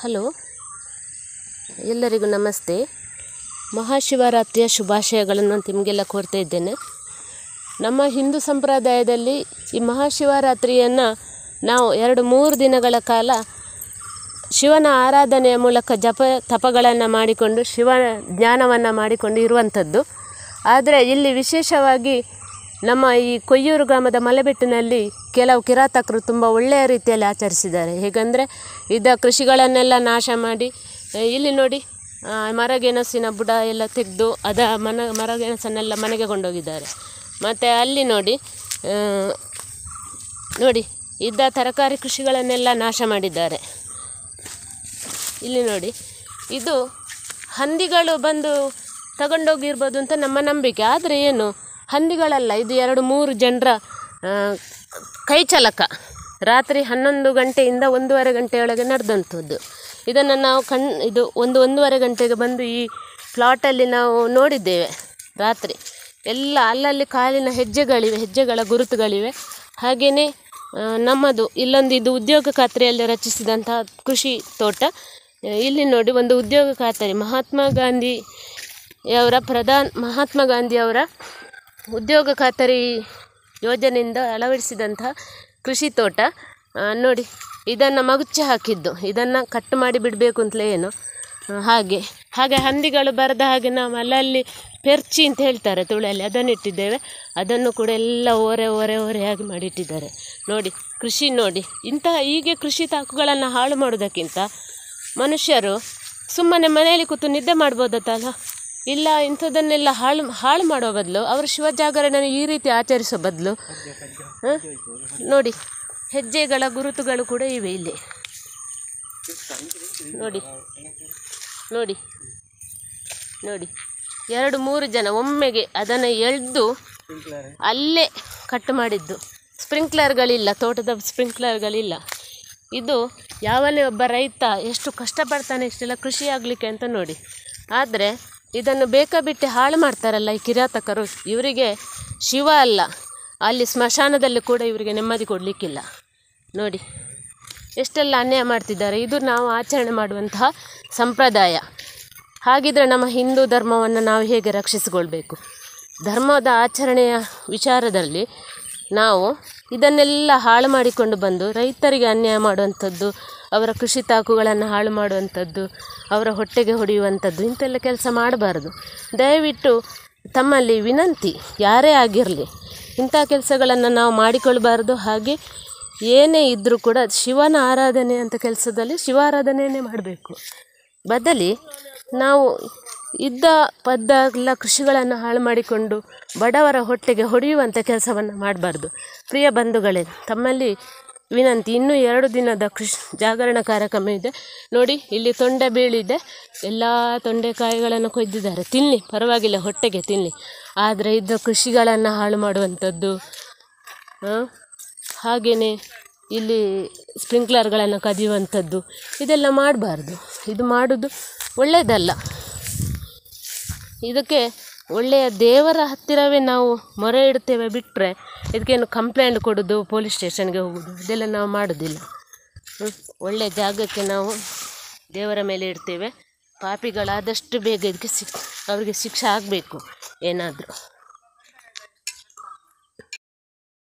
Hello ಎಲ್ಲರಿಗೂ ನಮಸ್ತೆ ಮಹಾಶಿವರಾತ್ರಿಯ ಶುಭಾಶಯಗಳನ್ನು ನಿಮಗೆಲ್ಲ ಕೋರ್ತಾ ಇದ್ದೇನೆ ನಮ್ಮ ಹಿಂದೂ ಸಂಪ್ರದಾಯದಲ್ಲಿ ಈ ಮಹಾಶಿವರಾತ್ರಿಯನ್ನು ನಾವು ಎರಡು ಮೂರು ದಿನಗಳ ಕಾಲ ಶಿವನ ಆರಾಧನೆಯ ಮೂಲಕ ಜಪ ತಪಗಳನ್ನು ಮಾಡಿಕೊಂಡು ಶಿವನ ಜ್ಞಾನವನ್ನು ಮಾಡಿಕೊಂಡು ಇರುವಂಥದ್ದು ಆದರೆ ಇಲ್ಲಿ ವಿಶೇಷವಾಗಿ ನಮ್ಮ ಈ ಕೊಯ್ಯೂರು ಗ್ರಾಮದ ಮಲೆಬೆಟ್ಟಿನಲ್ಲಿ ಕೆಲವು ಕಿರಾತಕರು ತುಂಬ ಒಳ್ಳೆಯ ರೀತಿಯಲ್ಲಿ ಆಚರಿಸಿದ್ದಾರೆ ಹೇಗೆಂದರೆ ಇದ್ದ ಕೃಷಿಗಳನ್ನೆಲ್ಲ ನಾಶ ಮಾಡಿ ಆ, ಇಲ್ಲಿ ನೋಡಿ ಆ, ಮರಗೆಣಸಿನ ಬುಡ ಎಲ್ಲ ತೆಗೆದು ಅದ ಮನ ಮರಗೆಣಸನ್ನೆಲ್ಲ ಮನೆಗೆ ಕೊಂಡೋಗಿದ್ದಾರೆ ಮತ್ತು ಅಲ್ಲಿ ನೋಡಿ ಆ, ನೋಡಿ ಇದ್ದ ತರಕಾರಿ ಕೃಷಿಗಳನ್ನೆಲ್ಲ ನಾಶ ಮಾಡಿದ್ದಾರೆ ಇಲ್ಲಿ ನೋಡಿ ಇದು ಹಂದಿಗಳು ಬಂದು ತಗೊಂಡೋಗಿರ್ಬೋದು ಅಂತ ನಮ್ಮ ನಂಬಿಕೆ ಆದರೆ ಏನು ಹಂದಿಗಳಲ್ಲ ಇದು ಎರಡು ಮೂರು ಜನರ ಕೈಚಲಕ ರಾತ್ರಿ ಹನ್ನೊಂದು ಗಂಟೆಯಿಂದ ಒಂದೂವರೆ ಗಂಟೆಯೊಳಗೆ ನಡೆದಂಥದ್ದು ಇದನ್ನು ನಾವು ಕಣ್ ಇದು ಒಂದು ಒಂದೂವರೆ ಗಂಟೆಗೆ ಬಂದು ಈ ಪ್ಲಾಟಲ್ಲಿ ನಾವು ನೋಡಿದ್ದೇವೆ ರಾತ್ರಿ ಎಲ್ಲ ಅಲ್ಲಲ್ಲಿ ಕಾಲಿನ ಹೆಜ್ಜೆಗಳಿವೆ ಹೆಜ್ಜೆಗಳ ಗುರುತುಗಳಿವೆ ಹಾಗೆಯೇ ಆ, ನಮ್ಮದು ಇಲ್ಲೊಂದು ಇದು ಉದ್ಯೋಗ ಖಾತ್ರಿಯಲ್ಲಿ ರಚಿಸಿದಂತಹ ಕೃಷಿ ತೋಟ ಆ, ಇಲ್ಲಿ ನೋಡಿ ಒಂದು ಉದ್ಯೋಗ ಖಾತರಿ ಮಹಾತ್ಮ ಗಾಂಧಿ ಅವರ ಪ್ರಧಾನ್ ಮಹಾತ್ಮ ಗಾಂಧಿಯವರ ಉದ್ಯೋಗ ಖಾತರಿ ಯೋಜನೆಯಿಂದ ಅಳವಡಿಸಿದಂತಹ ಕೃಷಿ ತೋಟ ಆ, ನೋಡಿ ಇದನ್ನು ಮಗುಚಿ ಹಾಕಿದ್ದು ಇದನ್ನು ಕಟ್ ಮಾಡಿ ಬಿಡಬೇಕು ಅಂತಲೇ ಏನು ಆ, ಹಾಗೆ ಹಾಗೆ ಹಂದಿಗಳು ಬರದ ಹಾಗೆ ನಾವು ಅಲ್ಲಲ್ಲಿ ಪೆರ್ಚಿ ಅಂತ ಹೇಳ್ತಾರೆ ತುಳಿಯಲ್ಲಿ ಅದನ್ನು ಇಟ್ಟಿದ್ದೇವೆ ಅದನ್ನು ಕೂಡ ಎಲ್ಲ ಓರೆ ಓರೆ ಓರೆಯಾಗಿ ಮಾಡಿಟ್ಟಿದ್ದಾರೆ ನೋಡಿ ಕೃಷಿ ನೋಡಿ ಇಂತಹ ಹೀಗೆ ಕೃಷಿ ತಾಕುಗಳನ್ನು ಹಾಳು ಮಾಡೋದಕ್ಕಿಂತ ಮನುಷ್ಯರು ಸುಮ್ಮನೆ ಮನೆಯಲ್ಲಿ ಕೂತು ನಿದ್ದೆ ಮಾಡ್ಬೋದತ್ತಲ್ಲ ಇಲ್ಲ ಇಂಥದ್ದನ್ನೆಲ್ಲ ಹಾಳು ಹಾಳು ಮಾಡೋ ಬದಲು ಅವರು ಶಿವಜಾಗರಣೆ ಈ ರೀತಿ ಆಚರಿಸೋ ಬದಲು ನೋಡಿ ಹೆಜ್ಜೆಗಳ ಗುರುತುಗಳು ಕೂಡ ಇವೆ ಇಲ್ಲಿ ನೋಡಿ ನೋಡಿ ನೋಡಿ ಎರಡು ಮೂರು ಜನ ಒಮ್ಮೆಗೆ ಅದನ್ನು ಎಳೆದು ಅಲ್ಲೇ ಕಟ್ ಮಾಡಿದ್ದು ಸ್ಪ್ರಿಂಕ್ಲರ್ಗಳಿಲ್ಲ ತೋಟದ ಸ್ಪ್ರಿಂಕ್ಲರ್ಗಳಿಲ್ಲ ಇದು ಯಾವನೇ ಒಬ್ಬ ರೈತ ಎಷ್ಟು ಕಷ್ಟಪಡ್ತಾನೆ ಇಷ್ಟೆಲ್ಲ ಕೃಷಿ ಆಗಲಿಕ್ಕೆ ಅಂತ ನೋಡಿ ಆದರೆ ಇದನ್ನು ಬೇಕಾಬಿಟ್ಟು ಹಾಳು ಮಾಡ್ತಾರಲ್ಲ ಈ ಕಿರಾತಕರು ಇವರಿಗೆ ಶಿವ ಅಲ್ಲ ಅಲ್ಲಿ ಸ್ಮಶಾನದಲ್ಲಿ ಕೂಡ ಇವರಿಗೆ ನೆಮ್ಮದಿ ಕೊಡಲಿಕ್ಕಿಲ್ಲ ನೋಡಿ ಎಷ್ಟೆಲ್ಲ ಅನ್ಯಾಯ ಮಾಡ್ತಿದ್ದಾರೆ ಇದು ನಾವು ಆಚರಣೆ ಮಾಡುವಂತಹ ಸಂಪ್ರದಾಯ ಹಾಗಿದ್ರೆ ನಮ್ಮ ಹಿಂದೂ ಧರ್ಮವನ್ನು ನಾವು ಹೇಗೆ ರಕ್ಷಿಸಿಕೊಳ್ಬೇಕು ಧರ್ಮದ ಆಚರಣೆಯ ವಿಚಾರದಲ್ಲಿ ನಾವು ಇದನ್ನೆಲ್ಲ ಹಾಳು ಮಾಡಿಕೊಂಡು ಬಂದು ರೈತರಿಗೆ ಅನ್ಯಾಯ ಮಾಡುವಂಥದ್ದು ಅವರ ಕೃಷಿ ತಾಕುಗಳನ್ನು ಹಾಳು ಮಾಡುವಂಥದ್ದು ಅವರ ಹೊಟ್ಟೆಗೆ ಹೊಡೆಯುವಂಥದ್ದು ಇಂಥೆಲ್ಲ ಕೆಲಸ ಮಾಡಬಾರ್ದು ದಯವಿಟ್ಟು ತಮ್ಮಲ್ಲಿ ವಿನಂತಿ ಯಾರೇ ಆಗಿರಲಿ ಇಂಥ ಕೆಲಸಗಳನ್ನು ನಾವು ಮಾಡಿಕೊಳ್ಬಾರ್ದು ಹಾಗೆ ಏನೇ ಇದ್ದರೂ ಕೂಡ ಶಿವನ ಆರಾಧನೆ ಅಂತ ಕೆಲಸದಲ್ಲಿ ಶಿವಾರಾಧನೆಯೇ ಮಾಡಬೇಕು ಬದಲಿ ನಾವು ಇದ್ದ ಪದ್ದ ಎಲ್ಲ ಕೃಷಿಗಳನ್ನು ಹಾಳು ಮಾಡಿಕೊಂಡು ಬಡವರ ಹೊಟ್ಟೆಗೆ ಹೊಡೆಯುವಂಥ ಕೆಲಸವನ್ನು ಮಾಡಬಾರ್ದು ಪ್ರಿಯ ಬಂಧುಗಳೇ ತಮ್ಮಲ್ಲಿ ವಿನಂತಿ ಇನ್ನೂ ಎರಡು ದಿನದ ಕೃಷಿ ಜಾಗರಣ ಕಾರ್ಯಕ್ರಮ ಇದೆ ನೋಡಿ ಇಲ್ಲಿ ತೊಂಡೆ ಬೀಳಿದೆ ಎಲ್ಲ ತೊಂಡೆಕಾಯಿಗಳನ್ನು ಕೊಯ್ದಿದ್ದಾರೆ ತಿನ್ನಲಿ ಪರವಾಗಿಲ್ಲ ಹೊಟ್ಟೆಗೆ ತಿನ್ನಲಿ ಆದರೆ ಇದ್ದ ಕೃಷಿಗಳನ್ನು ಹಾಳು ಮಾಡುವಂಥದ್ದು ಹಾಗೆಯೇ ಇಲ್ಲಿ ಸ್ಪ್ರಿಂಕ್ಲರ್ಗಳನ್ನು ಕದಿಯುವಂಥದ್ದು ಇದೆಲ್ಲ ಮಾಡಬಾರ್ದು ಇದು ಮಾಡೋದು ಒಳ್ಳೆಯದಲ್ಲ ಇದಕ್ಕೆ ಒಳ್ಳೆಯ ದೇವರ ಹತ್ತಿರವೇ ನಾವು ಮೊರೆ ಇಡ್ತೇವೆ ಬಿಟ್ಟರೆ ಇದಕ್ಕೇನು ಕಂಪ್ಲೇಂಟ್ ಕೊಡೋದು ಪೊಲೀಸ್ ಸ್ಟೇಷನ್ಗೆ ಹೋಗೋದು ಇದೆಲ್ಲ ನಾವು ಮಾಡೋದಿಲ್ಲ ಹ್ಮ್. ಒಳ್ಳೆಯ ಜಾಗಕ್ಕೆ ನಾವು ದೇವರ ಮೇಲೆ ಇಡ್ತೇವೆ ಪಾಪಿಗಳಾದಷ್ಟು ಬೇಗ ಇದಕ್ಕೆ ಸಿಕ್ ಅವರಿಗೆ ಶಿಕ್ಷೆ ಆಗಬೇಕು ಏನಾದರೂ